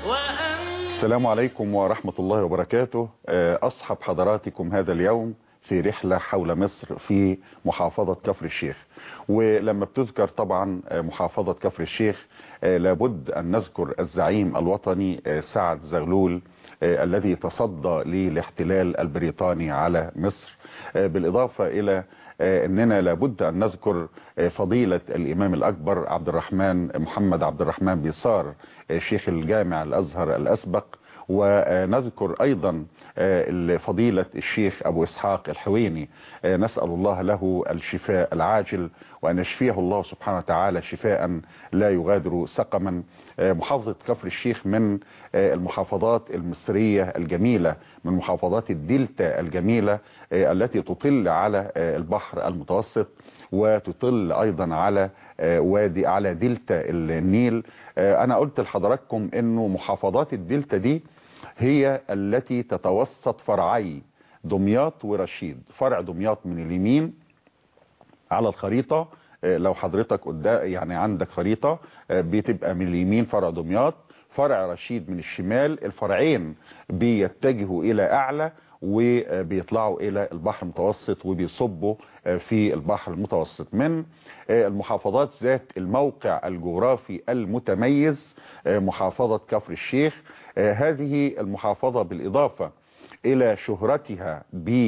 السلام عليكم ورحمة الله وبركاته أصحب حضراتكم هذا اليوم في رحلة حول مصر في محافظة كفر الشيخ ولما بتذكر طبعا محافظة كفر الشيخ لابد أن نذكر الزعيم الوطني سعد زغلول الذي تصدى للاحتلال البريطاني على مصر بالإضافة إلى أننا لابد أن نذكر فضيلة الإمام الأكبر عبد الرحمن محمد عبد الرحمن بيصار شيخ الجامع الأزهر الأسبق ونذكر أيضا فضيلة الشيخ أبو إسحاق الحويني نسأل الله له الشفاء العاجل وأن يشفيه الله سبحانه وتعالى شفاء لا يغادر سقما محافظة كفر الشيخ من المحافظات المصرية الجميلة من محافظات الدلتا الجميلة التي تطل على البحر المتوسط وتطل أيضا على وادي على دلتا النيل أنا قلت لحضراتكم أنه محافظات الدلتا دي هي التي تتوسط فرعي دمياط ورشيد فرع دمياط من اليمين على الخريطة لو حضرتك قدام يعني عندك خريطة بتبقى من اليمين فرع دمياط فرع رشيد من الشمال الفرعين بيتجهوا الى اعلى وبيطلعوا الى البحر المتوسط وبيصبوا في البحر المتوسط من المحافظات ذات الموقع الجغرافي المتميز محافظة كفر الشيخ هذه المحافظة بالإضافة إلى شهرتها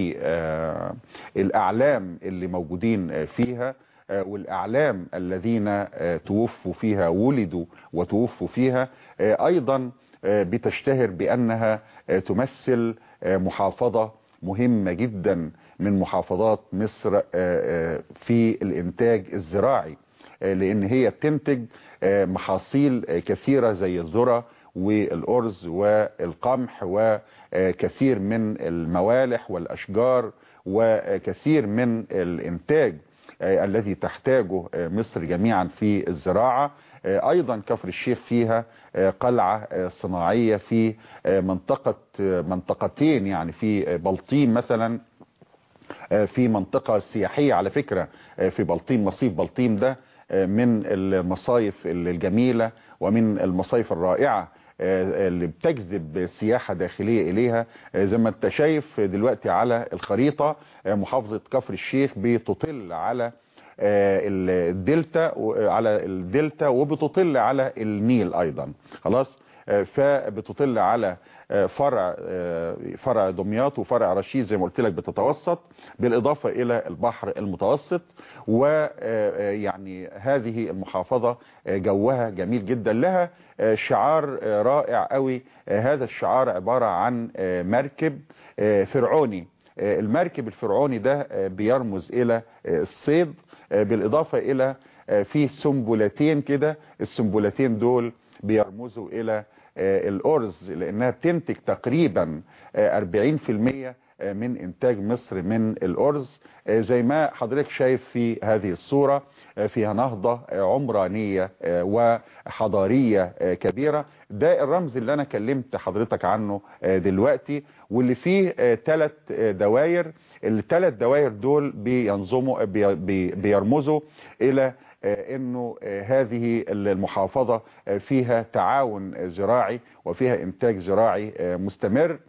بالأعلام اللي موجودين فيها والأعلام الذين توفوا فيها ولدوا وتوفوا فيها أيضا بتشتهر بأنها تمثل محافظة مهمة جدا من محافظات مصر في الإنتاج الزراعي لأن هي بتنتج محاصيل كثيرة زي الذرة والأرز والقمح وكثير من الموالح والأشجار وكثير من الإنتاج الذي تحتاجه مصر جميعا في الزراعة ايضا كفر الشيخ فيها قلعة صناعية في منطقة منطقتين يعني في بلطيم مثلا في منطقة سياحية على فكرة في بلطيم مصيف بلطيم ده من المصايف الجميلة ومن المصايف الرائعة اللي بتجذب سياحة داخلية إليها زي ما انت شايف دلوقتي على الخريطة محافظة كفر الشيخ بتطل على الدلتا على الدلتا وبتطل على النيل أيضا خلاص فبتطل على فرع فرع دمياط وفرع رشيد زي ما قلت لك بتتوسط بالإضافة إلى البحر المتوسط ويعني هذه المحافظة جوها جميل جدا لها شعار رائع قوي هذا الشعار عبارة عن مركب فرعوني المركب الفرعوني ده بيرمز إلى الصيد بالإضافة إلى في سنبلتين كده السنبلتين دول بيرمزوا إلى الأرز لأنها بتنتج تقريبا 40% من إنتاج مصر من الأرز زي ما حضرتك شايف في هذه الصورة فيها نهضة عمرانية وحضارية كبيرة ده الرمز اللي أنا كلمت حضرتك عنه دلوقتي واللي فيه ثلاث دواير الثلاث دواير دول بينظموا بي بيرمزوا إلى انه هذه المحافظة فيها تعاون زراعي وفيها انتاج زراعي مستمر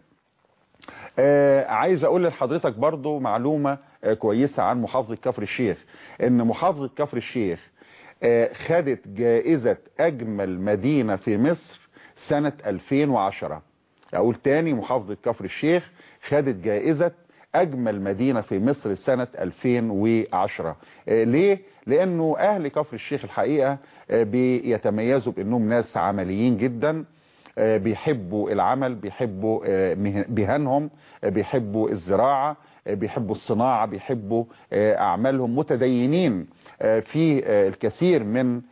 عايز اقول لحضرتك برضو معلومة كويسة عن محافظة كفر الشيخ ان محافظة كفر الشيخ خدت جائزة اجمل مدينة في مصر سنة 2010 اقول تاني محافظة كفر الشيخ خدت جائزة اجمل مدينة في مصر سنة 2010 ليه لانه اهل كفر الشيخ الحقيقة بيتميزوا بانهم ناس عمليين جدا بيحبوا العمل بيحبوا مهنهم بيحبوا الزراعة بيحبوا الصناعة بيحبوا اعمالهم متدينين في الكثير من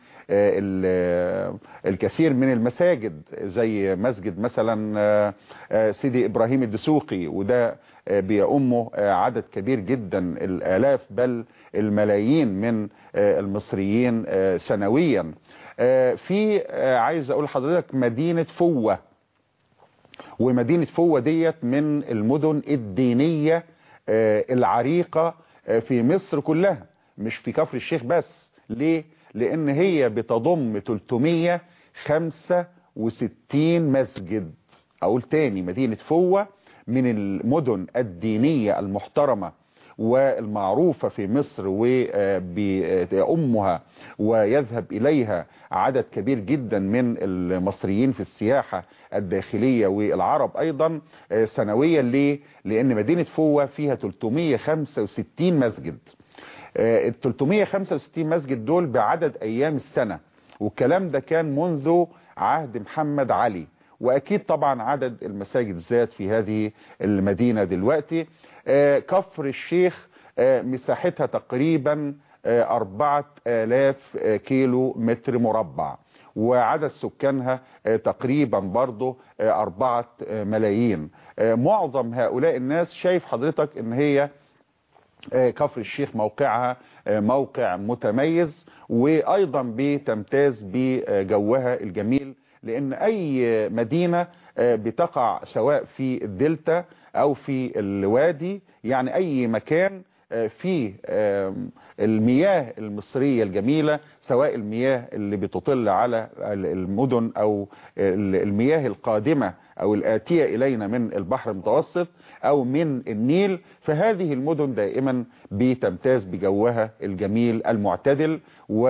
الكثير من المساجد زي مسجد مثلا سيدي ابراهيم الدسوقي وده بيأمه عدد كبير جدا الالاف بل الملايين من المصريين سنويا في عايز اقول لحضرتك مدينة فوة ومدينة فوة ديت من المدن الدينية العريقة في مصر كلها مش في كفر الشيخ بس ليه لان هي بتضم 325 مسجد اقول تاني مدينة فوة من المدن الدينية المحترمة والمعروفة في مصر وبأمها ويذهب إليها عدد كبير جدا من المصريين في السياحة الداخلية والعرب أيضا سنويا ليه؟ لأن مدينة فوة فيها 365 مسجد ال 365 مسجد دول بعدد أيام السنة والكلام ده كان منذ عهد محمد علي واكيد طبعا عدد المساجد زاد في هذه المدينة دلوقتي كفر الشيخ مساحتها تقريبا أربعة آلاف كيلو متر مربع وعدد سكانها تقريبا برضه أربعة ملايين معظم هؤلاء الناس شايف حضرتك ان هي كفر الشيخ موقعها موقع متميز وايضا بتمتاز بجوها الجميل لان اي مدينة بتقع سواء في الدلتا او في الوادي يعني اي مكان فيه المياه المصرية الجميلة سواء المياه اللي بتطل على المدن او المياه القادمة او الاتية الينا من البحر المتوسط او من النيل فهذه المدن دائما بتمتاز بجوها الجميل المعتدل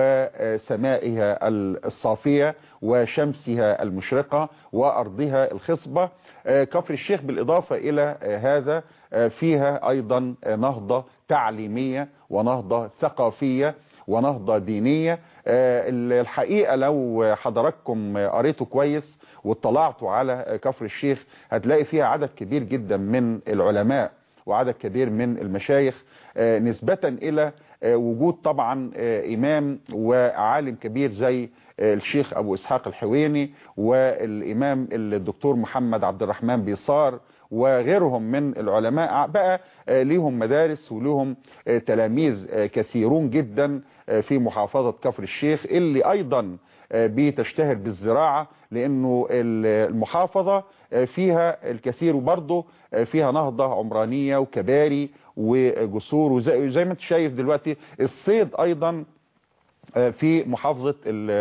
وسمائها الصافية وشمسها المشرقة وارضها الخصبة كفر الشيخ بالاضافة الى هذا فيها ايضا نهضة تعليمية ونهضة ثقافية ونهضة دينية الحقيقة لو حضراتكم قريتوا كويس واطلعتوا على كفر الشيخ هتلاقي فيها عدد كبير جدا من العلماء وعدد كبير من المشايخ نسبة الى وجود طبعا امام وعالم كبير زي الشيخ ابو اسحاق الحويني والامام الدكتور محمد عبد الرحمن بيصار وغيرهم من العلماء بقى ليهم مدارس وليهم تلاميذ كثيرون جدا في محافظة كفر الشيخ اللي ايضا بتشتهر بالزراعة لانه المحافظة فيها الكثير وبرضه فيها نهضة عمرانية وكباري وجسور وزي زي ما انت شايف دلوقتي الصيد ايضا في محافظة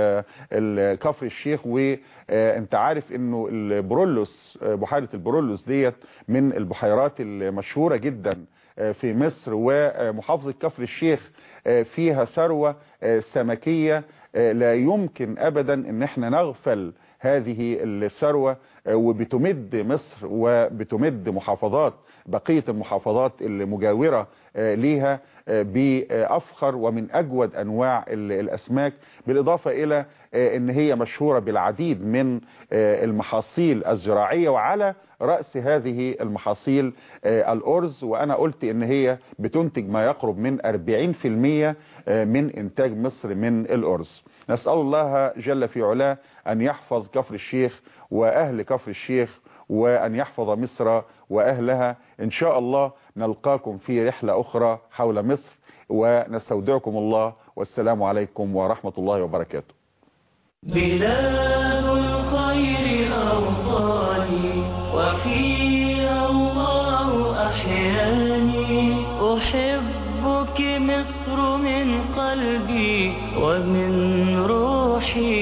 كفر الشيخ وانت عارف انه البرولوس بحيرة البرولوس ديت من البحيرات المشهورة جدا في مصر ومحافظة كفر الشيخ فيها ثروة سمكية لا يمكن ابدا ان احنا نغفل هذه الثروة وبتمد مصر وبتمد محافظات بقية المحافظات المجاورة ليها بأفخر ومن أجود أنواع الأسماك بالإضافة إلى أن هي مشهورة بالعديد من المحاصيل الزراعية وعلى رأس هذه المحاصيل الأرز وأنا قلت أن هي بتنتج ما يقرب من 40% من إنتاج مصر من الأرز نسأل الله جل في علاه أن يحفظ كفر الشيخ وأهل كفر الشيخ وأن يحفظ مصر وأهلها إن شاء الله نلقاكم في رحلة أخرى حول مصر ونستودعكم الله والسلام عليكم ورحمة الله وبركاته بلاد الخير أوطاني وفيها الله أحياني أحبك مصر من قلبي ومن روحي